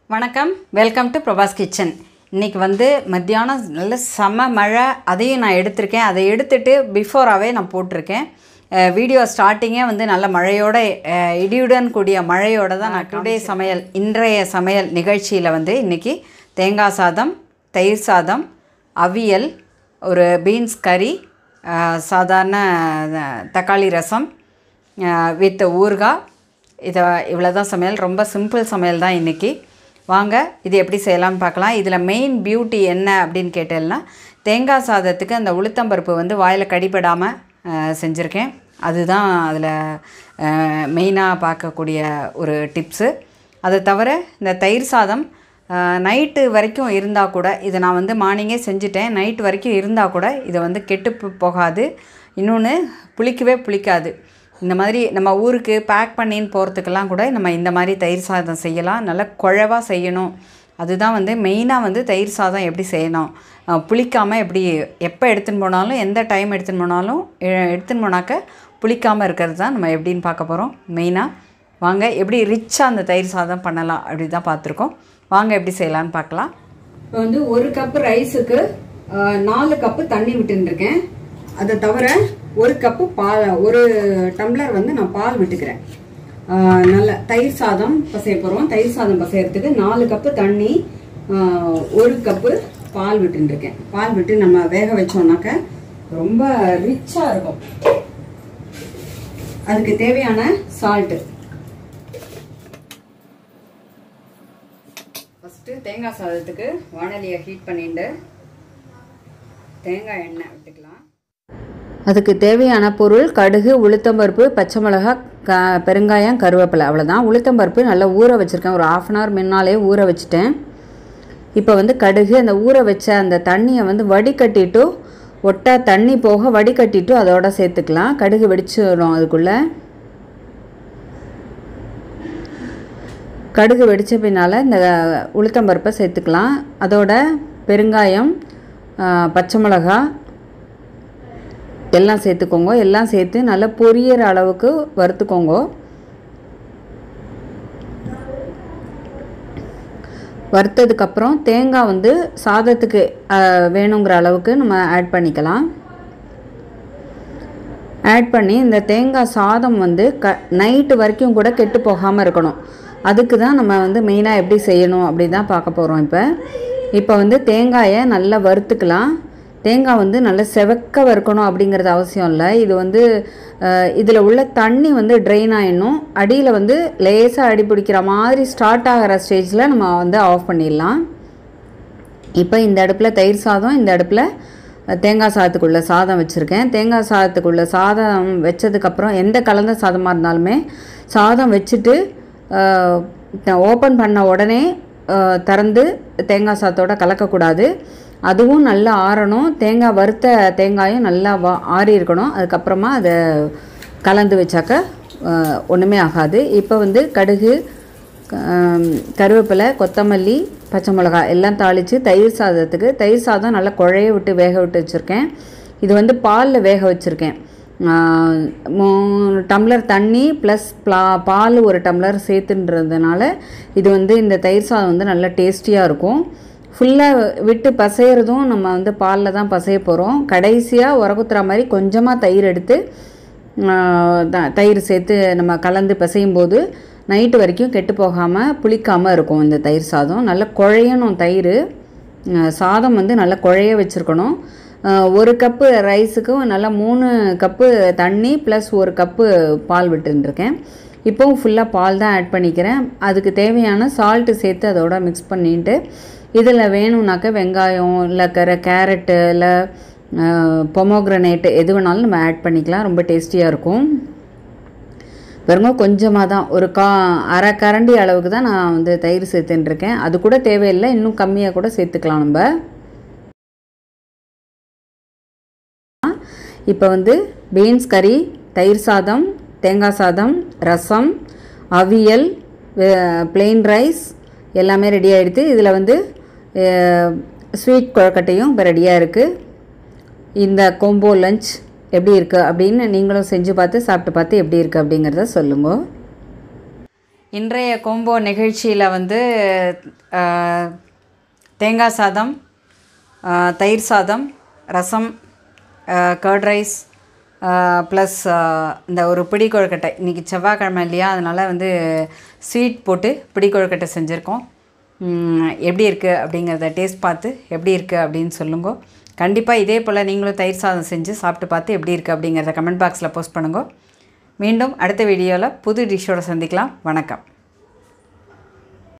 வணக்கம் welcome to Prabhas kitchen இன்றைக்கி வந்து மத்தியானம் நல்ல செம மழை அதையும் நான் எடுத்திருக்கேன் அதை எடுத்துட்டு பிஃபோராகவே நான் போட்டிருக்கேன் அஹ் வீடியோ ஸ்டார்டிங்கே வந்து நல்ல மழையோட அஹ் இடியுடன் கூடிய மழையோட தான் நான் டுடே சமையல் இன்றைய சமையல் நிகழ்ச்சியில் வந்து இன்றைக்கி தேங்காய் சாதம் தயிர் சாதம் அவியல் ஒரு பீன்ஸ் கறி அஹ் சாதாரண அஹ், தக்காளி ரசம் வித் ஊறுகாய் இதை இவ்வளோ தான் சமையல் ரொம்ப சிம்பிள் சமையல் தான் இன்றைக்கி வாங்க இது எப்படி செய்யலாம்னு பார்க்கலாம் இதில் மெயின் பியூட்டி என்ன அப்படின்னு கேட்டேன்னா தேங்காய் சாதத்துக்கு அந்த உளுத்தம்பருப்பு வந்து வாயில் கடிபடாமல் செஞ்சுருக்கேன் அதுதான் அதில் மெயினாக பார்க்கக்கூடிய ஒரு டிப்ஸு அதை தவிர இந்த தயிர் சாதம் நைட்டு வரைக்கும் இருந்தால் கூட இதை நான் வந்து மார்னிங்கே செஞ்சுட்டேன் நைட் வரைக்கும் இருந்தால் கூட இதை வந்து கெட்டு போ- போகாது இன்னொன்று புளிக்கவே புளிக்காது இந்த மாதிரி நம்ம ஊருக்கு பேக் பண்ணின்னு போகிறதுக்கெல்லாம் கூட நம்ம இந்த மாதிரி தயிர் சாதம் செய்யலாம் நல்லா குழவாக செய்யணும் அதுதான் வந்து மெயினாக வந்து தயிர் சாதம் எப்படி செய்யணும் புளிக்காமல் எப்படி எப்போ எடுத்துன்னு போனாலும் எந்த டைம் எடுத்துன்னு போனாலும் எ- எடுத்துன்னு போனாக்க புளிக்காமல் இருக்கிறது தான் நம்ம எப்படின்னு பார்க்க போகிறோம் மெயினாக வாங்க எப்படி ரிச்சாக அந்த தயிர் சாதம் பண்ணலாம் அப்படி தான் பார்த்துருக்கோம் வாங்க எப்படி செய்யலாம்னு பார்க்கலாம் இப்போ வந்து ஒரு கப்பு ரைஸுக்கு நாலு கப்பு தண்ணி விட்டுருக்கேன் அதை தவிர ஒரு கப்பு பால் ஒரு டம்ளர் வந்து நான் பால் விட்டுக்கிறேன் ஆஹ் நல்ல தயிர் சாதம் பசைய போகிறோம் தயிர் சாதம் பசையறதுக்கு நாலு கப்பு தண்ணி ஆஹ் ஒரு கப்பு பால் விட்டுருக்கேன் பால் விட்டு நம்ம வேக வச்சோம்னாக்க ரொம்ப ரிச்சாக இருக்கும் அதுக்கு தேவையான சால்ட்டு ஃபஸ்ட்டு தேங்காய் சாதத்துக்கு வானலியை ஹீட் பண்ணிட்டு தேங்காய் எண்ணெய் விட்டுக்கலாம் அதுக்கு தேவையான பொருள் கடுகு உளுத்தம்பருப்பு பச்சை மிளகா க பெருங்காயம் கருவேப்பிலை அவ்வளோதான் உளுத்தம்பருப்பு நல்லா ஊற வச்சுருக்கேன் ஒரு ஆஃப் அன் ஹவர் முன்னாலே ஊற வச்சுட்டேன் இப்போ வந்து கடுகு அந்த ஊற வச்ச அந்த தண்ணியை வந்து வடிகட்டிட்டு ஒட்டா தண்ணி போக வடிகட்டிட்டு அதோட சேர்த்துக்கலாம் கடுகு வெடிச்சிடும் அதுக்குள்ளே கடுகு வெடித்த பின்னால் இந்த உளுத்தம்பருப்பை சேர்த்துக்கலாம் அதோட பெருங்காயம் ஆ, பச்சை மிளகா எல்லாம் சேர்த்துக்கோங்க எல்லாம் சேர்த்து நல்லா பொரியற அளவுக்கு வறுத்துக்கோங்க வறுத்ததுக்கப்புறம் தேங்காய் வந்து சாதத்துக்கு ஆ, வேணுங்கிற அளவுக்கு நம்ம ஆட் பண்ணிக்கலாம் ஆட் பண்ணி இந்த தேங்காய் சாதம் வந்து க நைட்டு வரைக்கும் கூட கெட்டு போகாமல் இருக்கணும் அதுக்கு தான் நம்ம வந்து மெயினாக எப்படி செய்யணும் அப்படி தான் பார்க்க போகிறோம் இப்போ இப்போ வந்து தேங்காயை நல்லா வறுத்துக்கலாம் தேங்காய் வந்து நல்லா செவக்க வறுக்கணும் அப்படிங்கிறது அவசியம் இல்லை இது வந்து இதில் உள்ள தண்ணி வந்து ட்ரெயின் ஆயிடணும் அடியில் வந்து லேசாக அடி பிடிக்கிற மாதிரி ஸ்டார்ட் ஆகிற ஸ்டேஜில் நம்ம வந்து ஆஃப் பண்ணிடலாம் இப்போ இந்த அடுப்பில் தயிர் சாதம் இந்த அடுப்பில் தேங்காய் சாதத்துக்குள்ள சாதம் வச்சுருக்கேன் தேங்காய் சாதத்துக்குள்ள சாதம் வச்சதுக்கப்புறம் எந்த கலந்த சாதமாக இருந்தாலுமே சாதம் வச்சுட்டு ஓப்பன் பண்ண உடனே அஹ், திறந்து தேங்காய் சாதத்தோட கலக்கக்கூடாது அதுவும் நல்லா ஆறணும் தேங்காய் வறுத்த தேங்காயும் நல்லா வா ஆறி இருக்கணும் அதுக்கப்புறமா அதை கலந்து வச்சாக்க அஹ், ஒன்றுமே ஆகாது இப்போ வந்து கடுகு ஆம், கருவேப்பிலை கொத்தமல்லி பச்சை மிளகாய் எல்லாம் தாளித்து தயிர் சாதத்துக்கு தயிர் சாதம் நல்லா குழைய விட்டு வேக விட்டு வச்சுருக்கேன் இது வந்து பாலில் வேக வச்சுருக்கேன் மூணு டம்ளர் தண்ணி ப்ளஸ் ப்ளா பால் ஒரு டம்ளர் சேர்த்துன்றதுனால இது வந்து இந்த தயிர் சாதம் வந்து நல்லா டேஸ்டியாக இருக்கும் ஃபுல்லாக விட்டு பசையிறதும் நம்ம வந்து பாலில் தான் பசைய போகிறோம் கடைசியாக உரக்குத்துற மாதிரி கொஞ்சமாக தயிர் எடுத்து ஆஹ் த- தயிர் சேர்த்து நம்ம கலந்து பிசையும் போது நைட்டு வரைக்கும் கெட்டு போகாமல் புளிக்காமல் இருக்கும் இந்த தயிர் சாதம் நல்லா குழையணும் தயிர் ஆஹ் சாதம் வந்து நல்லா குழைய வச்சுருக்கணும் ஒரு கப்பு ரைஸுக்கும் நல்லா மூணு கப்பு தண்ணி ப்ளஸ் ஒரு கப்பு பால் விட்டுருக்கேன் இப்போவும் ஃபுல்லாக பால் தான் ஆட் பண்ணிக்கிறேன் அதுக்கு தேவையான சால்ட்டு சேர்த்து அதோட மிக்ஸ் பண்ணிட்டு இதில் வேணும்னாக்க வெங்காயம் இல்லை கர கேரட்டு இல்லை பொமோக்ரனேட்டு எது வேணாலும் நம்ம ஆட் பண்ணிக்கலாம் ரொம்ப டேஸ்டியாக இருக்கும் பாருங்க கொஞ்சமாக தான் ஒரு கா அரை கரண்டி அளவுக்கு தான் நான் வந்து தயிர் சேர்த்துன்னு இருக்கேன் அது கூட தேவையில்லை இன்னும் கம்மியாக கூட சேர்த்துக்கலாம் நம்ம இப்போ வந்து பீன்ஸ் கறி தயிர் சாதம் தேங்காய் சாதம் ரசம் அவியல் plain ரைஸ் எல்லாமே ரெடி ஆகிடுது இதில் வந்து ஸ்வீட் குழக்கட்டையும் இப்போ ரெடியாக இருக்குது இந்த கோம்போ லஞ்ச் எப்படி இருக்குது அப்படின்னு நீங்களும் செஞ்சு பார்த்து சாப்பிட்டு பார்த்து எப்படி இருக்குது அப்படிங்கிறத சொல்லுங்க இன்றைய கோம்போ நிகழ்ச்சியில் வந்து அஹ், தேங்காய் சாதம் அஹ், தயிர் சாதம் ரசம் கர்ட் ரைஸ் ப்ளஸ் இந்த ஒரு பிடி கொழுக்கட்டை இன்றைக்கி செவ்வாய்க்கிழமை இல்லையா அதனால் வந்து ஸ்வீட் போட்டு பிடி கொழுக்கட்டை செஞ்சுருக்கோம் உம், எப்படி இருக்குது அப்படிங்கிறத டேஸ்ட் பார்த்து எப்படி இருக்குது அப்படின்னு சொல்லுங்க கண்டிப்பாக இதே போல் நீங்களும் தயிர் சாதம் செஞ்சு சாப்பிட்டு பார்த்து எப்படி இருக்குது அப்படிங்கிறத கமெண்ட் பாக்ஸில் போஸ்ட் பண்ணுங்க மீண்டும் அடுத்த வீடியோவில் புது டிஷ்ஷோட சந்திக்கலாம் வணக்கம்